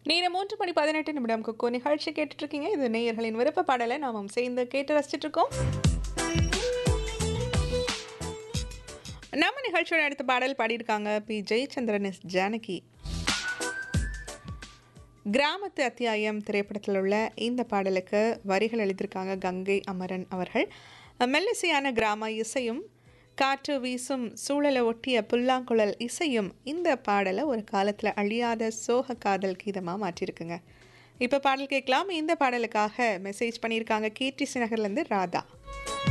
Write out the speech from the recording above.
நேரம் மூன்று மணி பதினெட்டு நிமிடம் குக்கோ நிகழ்ச்சி கேட்டுட்டு இருக்கீங்க இது நேயர்களின் விருப்ப பாடலை நாமும் சேர்ந்து கேட்டு ரசிச்சிட்டு இருக்கோம் நம்ம நிகழ்ச்சியோட அடுத்த பாடல் பாடியிருக்காங்க பி ஜெயச்சந்திரன் எஸ் ஜானகி கிராமத்து அத்தியாயம் திரைப்படத்தில் உள்ள இந்த பாடலுக்கு வரிகள் எழுதியிருக்காங்க கங்கை அமரன் அவர்கள் மெல்லிசையான கிராம இசையும் காற்று வீசும் சூழலை ஒட்டிய புல்லாங்குழல் இசையும் இந்த பாடலை ஒரு காலத்தில் அழியாத சோக காதல் கீதமாக மாற்றிருக்குங்க இப்போ பாடல் கேட்கலாம் இந்த பாடலுக்காக மெசேஜ் பண்ணியிருக்காங்க கீர்த்தி நகர்லேருந்து ராதா